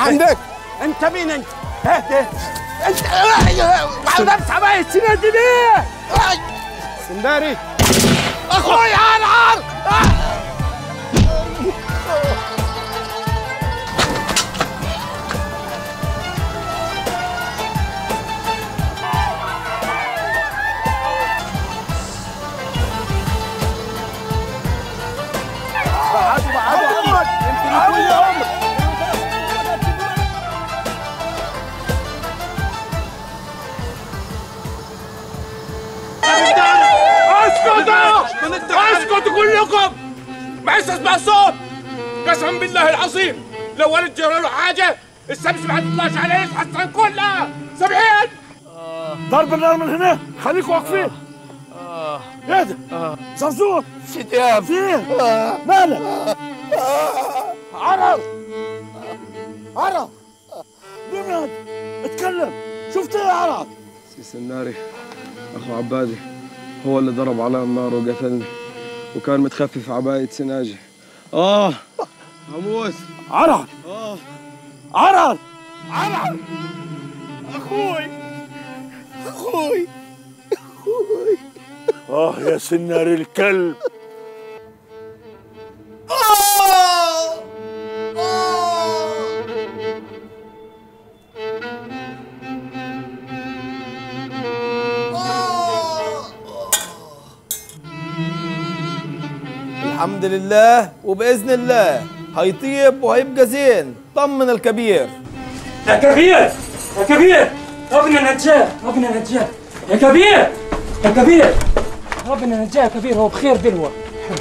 عندك انت مين انت؟ اهدى انت لابس عباية سنادي ليه؟ سنداري اخوي عرعر بعدوا بعدوا يمكن يكون له عمر اسكتوا اسكتوا كلكم ما عايز اسمع صوت قسما بالله العظيم لو ولد جرى له حاجه الشمس ما هتطلعش عليه يتحسن كلها سامعين ضرب النار من هنا خليكم واقفين اهدى زرزور سيدي فين مالك عرب عرب مين هذا اتكلم شفت ايه يا عرب سيس الناري اخو عبادي هو اللي ضرب على النار وقتلني وكان متخفف عباية سناجي اه هموت عرب اه عرب عرب اخوي اخوي اخوي اه يا سنار الكلب الحمد لله وبإذن الله هيطيب وهيبقى زين طمن الكبير يا كبير يا كبير ربنا نجاه ربنا نجاه يا كبير يا كبير ربنا نجاه يا كبير هو بخير دلوقتي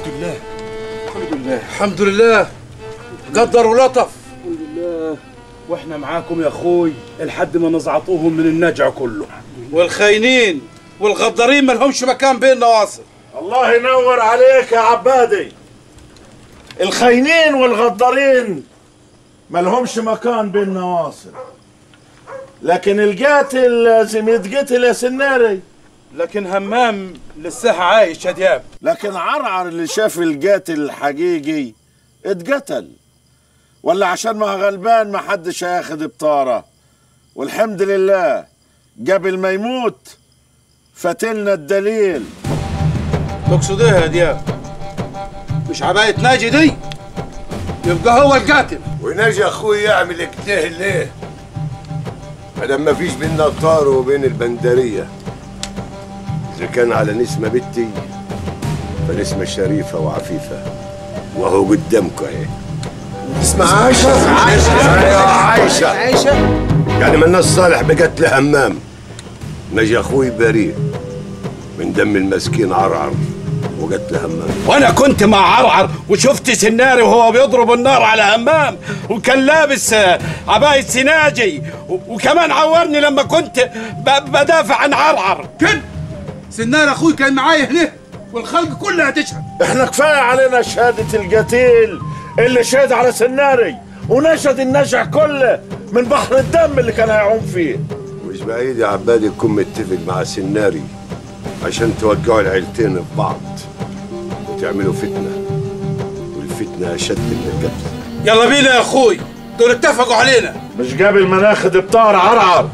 الحمد لله قدر ولطف واحنا معاكم يا اخوي لحد ما نزعطوهم من النجع كله والخاينين والغدارين ما لهمش مكان بين نواصر الله ينور عليك يا عبادي الخاينين والغدارين ما لهمش مكان بين نواصر لكن القاتل لازم يتقتل يا سناري لكن همام لسه عايش يا دياب لكن عرعر اللي شاف القاتل الحقيقي اتقتل ولا عشان ما غلبان ما حدش هياخد بطاره والحمد لله قبل ما يموت فتلنا الدليل تقصد ايه يا دياب مش عباية ناجي دي يبقى هو القاتل ونجي اخوي يعمل كده ليه؟ مادام ما فيش بينا طار وبين البندرية إذا كان على نسمة بنتي فنسمة شريفة وعفيفة وهو قدامكم اهي اسمها عايشة عايشة ايوه عايشة عايشة يعني من صالح بقتل همام نجي اخوي بريء من دم المسكين عرعر وقتل همام وانا كنت مع عرعر وشفت سناري وهو بيضرب النار على همام وكان لابس آه، عباية سناجي و- وكمان عورني لما كنت ب- بدافع عن عرعر كده سنار اخوي كان معايا هنا والخلق كلها تشهد احنا كفايه علينا شهاده القتيل اللي شهد على سناري ونشد النجع كله من بحر الدم اللي كان هيعوم فيه مش بعيد يا عباد يكون متفق مع سناري عشان توقعوا العيلتين في بعض وتعملوا فتنة والفتنة أشد من القتل يلا بينا يا اخوي دول اتفقوا علينا مش قبل ما ناخد بطار عرعر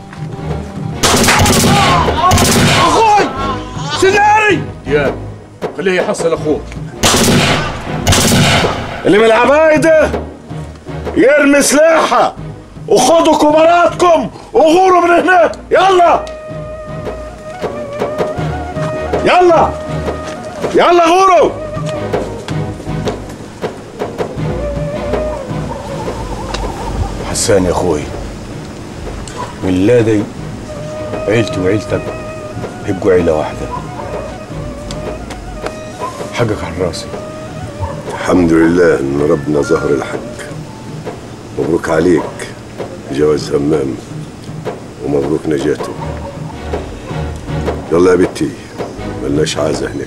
اخوي سناري يا خليه يحصل اخوك اللي من العبايده يرمي سلاحه وخدوا كبراتكم وغوروا من هنا يلا يلا يلا غوروا حسان يا اخوي ولادي عيلتي وعيلتك يبقوا عيلة واحدة حقك على راسي الحمد لله إن ربنا ظهر الحق مبروك عليك جواز همام ومبروك نجاته يلا يا بنتي ملناش عازة هناك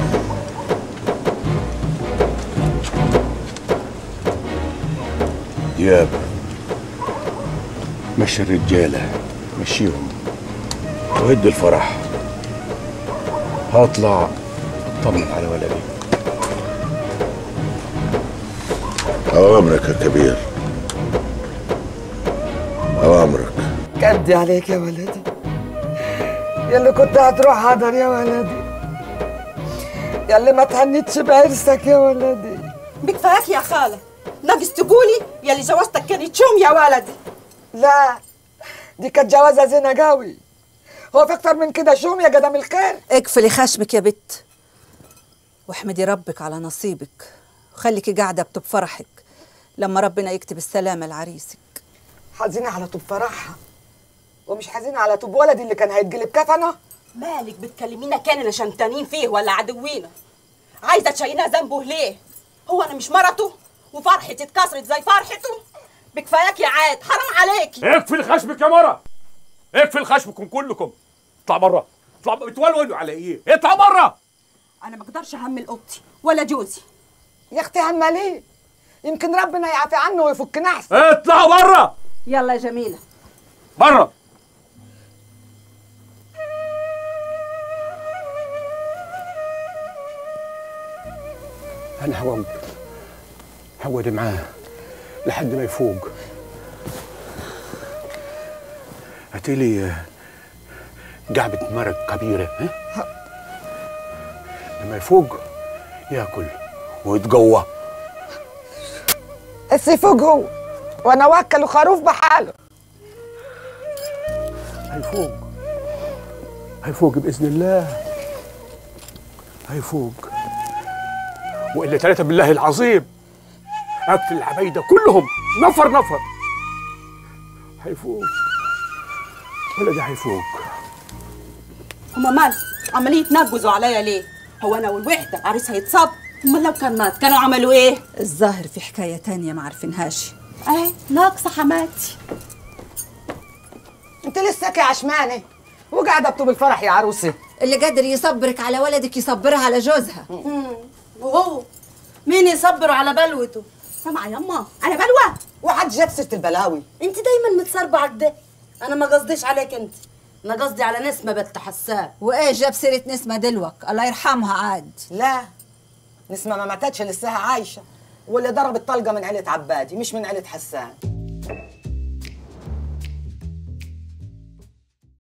دياب مشي الرجالة مشيهم وهد الفرح هطلع اطمن على ولدي أوامرك يا كبير اوامرك كدي عليك يا ولدي يلي كنت هتروح حضر يا ولدي يلي ما تهنيتش بعرسك يا ولدي بكفاك يا خالة ناقص تقولي يلي جوازتك كانت شوم يا ولدي لا دي كانت جوازة زينة قوي هو في اكتر من كده شوم يا قدم الخير اقفلي خشمك يا بت واحمدي ربك على نصيبك وخليكي قاعدة بطب فرحك لما ربنا يكتب السلامة لعريسك حزينة على طوب فرحها ومش حزينة على طوب ولدي اللي كان هيتجلب كفنه مالك بتكلمينا كان اللي شمتانين فيه ولا عدوينا عايزة تشيلنا ذنبه ليه هو أنا مش مرته وفرحتي اتكسرت زي فرحته بكفاياك يا عاد حرام عليكي اقفل خشمك يا مرة اقفل خشمكم كلكم اطلع بره اطلع بتولولوا على ايه اطلع بره أنا ما أقدرش أهمل أوضتي ولا جوزي يا اختي هما ليه يمكن ربنا يعفي عنه ويفكنا احسن اطلعوا بره يلا يا جميلة بره انا هقعد هقعد معاه لحد ما يفوق هاتيلي قعبة مرق كبيرة ها؟ لما يفوق ياكل ويتقوى بس يفوق هو وانا واكل خروف بحاله هيفوق هيفوق بإذن الله هيفوق وإلا ثلاثة بالله العظيم أقتل العبايدة كلهم نفر نفر هيفوق ولدي هيفوق هما مال عمالين يتنجزوا عليا ليه هو أنا والوحدة عريسها يتصاب هما لو كان مات كانوا عملوا إيه الظاهر في حكاية تانية ما عارفينهاش أهي ناقصة حماتي انت لسه يا عشمانه وقاعده بطوب الفرح يا عروسي اللي قادر يصبرك على ولدك يصبرها على جوزها وهو مين يصبر على بلوته سامعة يما أنا بلوى وحد جاب سيره البلاوي انت دايما متصربعة كده انا ما قصديش عليك انت انا قصدي على نسمة بنت حسان وايه جاب سيرة نسمة دلوك الله يرحمها عاد لا نسمة ما ماتتش لساها عايشه واللي ضرب الطلقه من عيله عبادي مش من عيله حسان